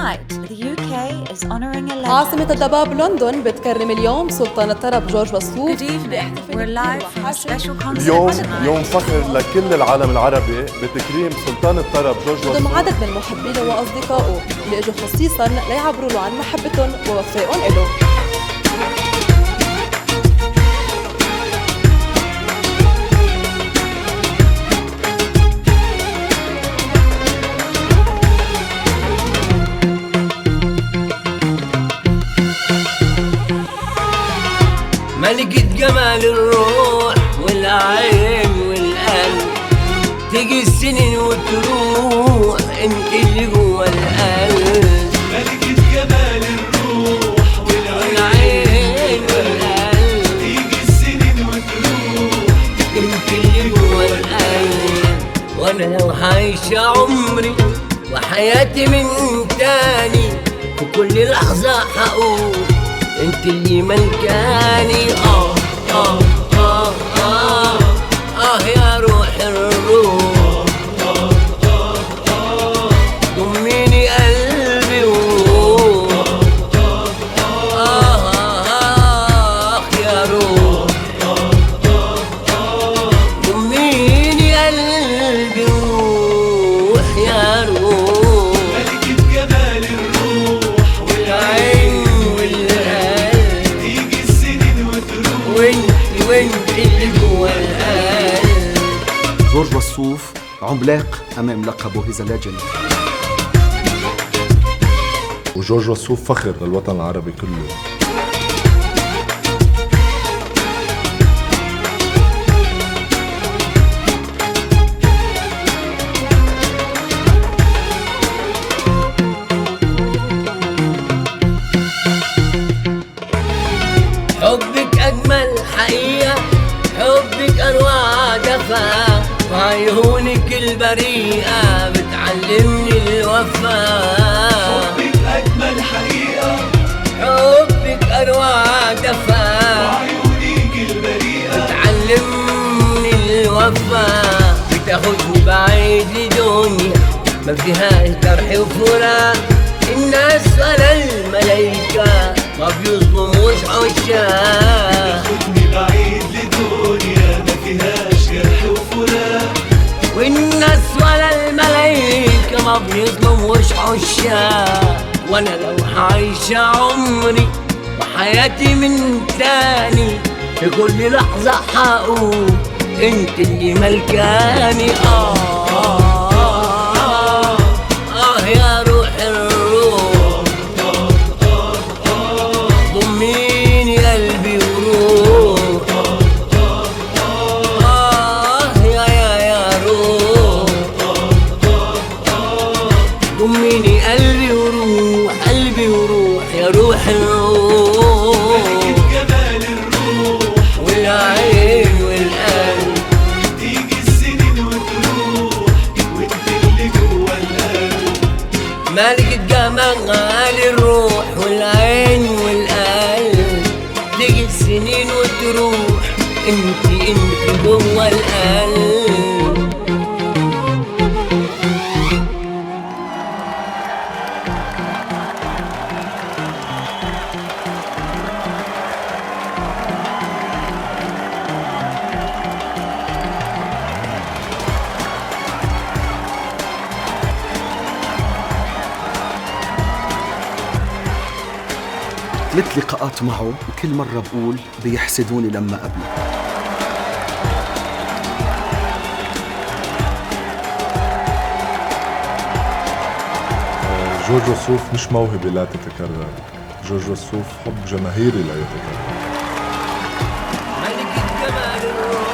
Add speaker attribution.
Speaker 1: Tonight, the UK is honoring a legend.
Speaker 2: عاصمة الضباب لندن بتكرم اليوم سلطان الطرب جورج وسوف
Speaker 1: Good evening. We're live from a special concert
Speaker 3: اليوم
Speaker 1: tonight.
Speaker 3: يوم فخر لكل العالم العربي بتكريم سلطان الطرب جورج
Speaker 2: ضم
Speaker 3: وسوف
Speaker 2: عدد من محبينه وأصدقائه اللي اجوا خصيصا ليعبروا له عن محبتهم ووفائهم له
Speaker 4: ملكة جمال الروح والعين والقلب تيجي السنين وتروح انت اللي جوا القلب
Speaker 5: ملكة جمال الروح والعين
Speaker 4: والعين والقلب
Speaker 5: تيجي السنين وتروح
Speaker 4: انت اللي جوا القلب وانا لو عايشة عمري وحياتي من تاني في كل لحظة هقول انت اللي ملكاني اه اه اه اه اه يا روح الروح ضميني قلبي وروح آه آه آه يا روح ضميني قلبي وروح يا روح
Speaker 5: ملكة جمال الروح
Speaker 4: العين
Speaker 5: والعين
Speaker 4: والقلب
Speaker 5: تيجي السنين وتروح
Speaker 4: وانت وانت اللي جوا القلب
Speaker 6: جورج وسوف عملاق امام لقبه هيز ليجند
Speaker 3: وجورج وسوف فخر للوطن العربي كله
Speaker 4: حبك أجمل حقيقة حبك أنواع دفا وعيونك البريئة بتعلمني الوفاء
Speaker 5: بك أجمل حقيقة
Speaker 4: حبك أنواع دفا
Speaker 5: وعيونيك البريئة
Speaker 4: بتعلمني الوفاء بتاخدني بعيد لدنيا ما فيهاش جرح وفراق الناس ولا الملايكة ما بيظلموش عشاق
Speaker 5: خدني بعيد لدنيا ما فيهاش جرح وفراق
Speaker 4: والناس ولا الملايكة ما بيظلموش عشاق وانا لو عايشة عمري وحياتي من تاني في كل لحظة هقول انت اللي ملكاني آه آه, آه, آه يا روح الروح ضميني قلبي وروح آه يا يا يا روح ضميني قلبي وروح قلبي وروح يا روح الروح
Speaker 5: ملكة جمال الروح
Speaker 4: والعين والقلب
Speaker 5: تيجي السنين وتروح وانت اللي جوا القلب
Speaker 4: ملكة جمال الروح والعين والقلب تيجي السنين وتروح انت انت جوا القلب
Speaker 6: ثلاث لقاءات معه وكل مرة بقول بيحسدوني لما قبله
Speaker 3: جورج وسوف مش موهبة لا تتكرر جورج وسوف حب جماهيري لا يتكرر
Speaker 4: ملكة جمال الروح